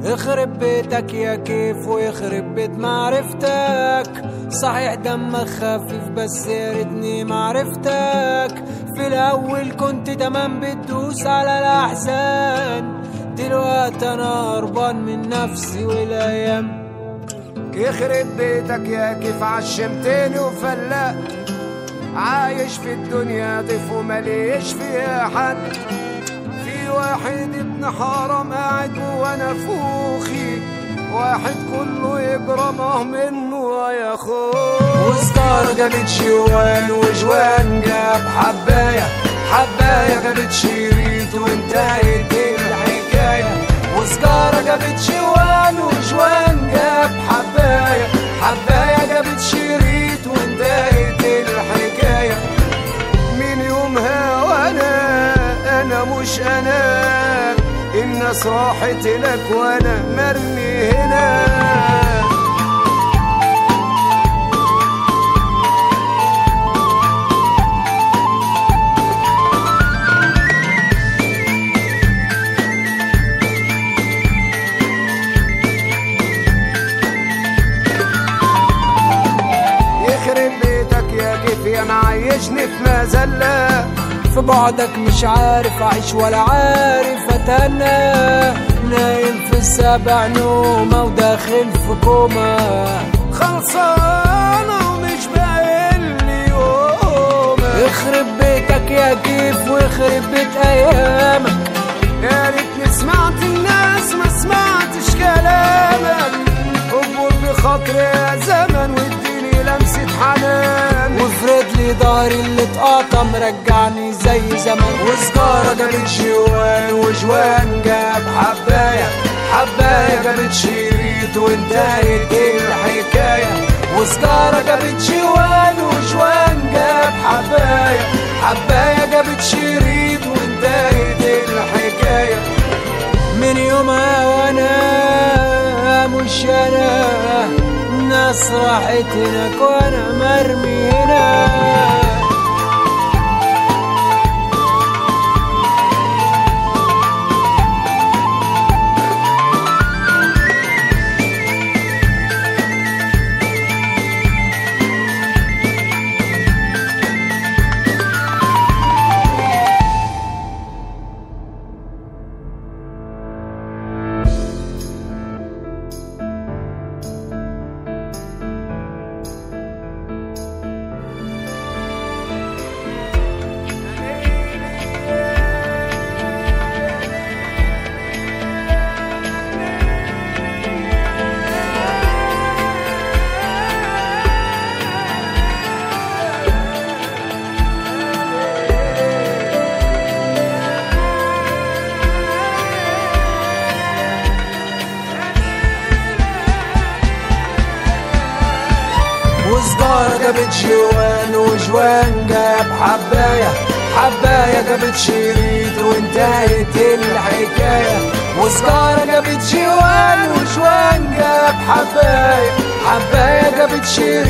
يخرب بيتك يا كيف ويخرب بيت معرفتك صحيح دمك خفيف بس يا ريتني معرفتك في الاول كنت تمام بتدوس على الاحزان دلوقتي انا هربان من نفسي والايام يخرب بيتك يا كيف عشمتني وفلقت عايش في الدنيا ضيف ومليش فيها حد في واحد ابن حرام قاعد جوا نفوخي واحد كله يجرمه منه يا اخوه وسكار جابت شوان وجوان جاب حباية حباية جابت شريط وانتهت الحكاية وسكارة جابت شوان وجوان جاب حباية حباية جابت شريط وانتهت الحكاية من يومها وانا انا مش انا الناس راحت لك وانا مرمي هنا يخرب بيتك يا كيف يا معيشني في مذله في بعدك مش عارف اعيش ولا عارف اتهنى نايم في السبع نومة وداخل في كوما خلصانة ومش باين لي يوم يخرب بيتك يا كيف ويخرب بيت ايامك يا ريتني سمعت الناس ما سمعتش كلامك اكبر بخاطري يا زمن واديني لمسة حنان وافرد لي ظهري اللي اتقطع مرجعني زي زمان وسجارة جابت جوان وجوان جاب حباية حباية جابت شريط وانتهت الحكاية وسجارة جابت جوان وجوان جاب حباية حباية جابت شريط وانتهت الحكاية من يومها وانا مش انا الناس راحت هناك وانا مرمي هنا وسجارة جابت جوان وجوان جاب حباية حباية جابت شريط وانتهت الحكاية وسجارة جابت جوان وجوان جاب حباية حباية جابت شريط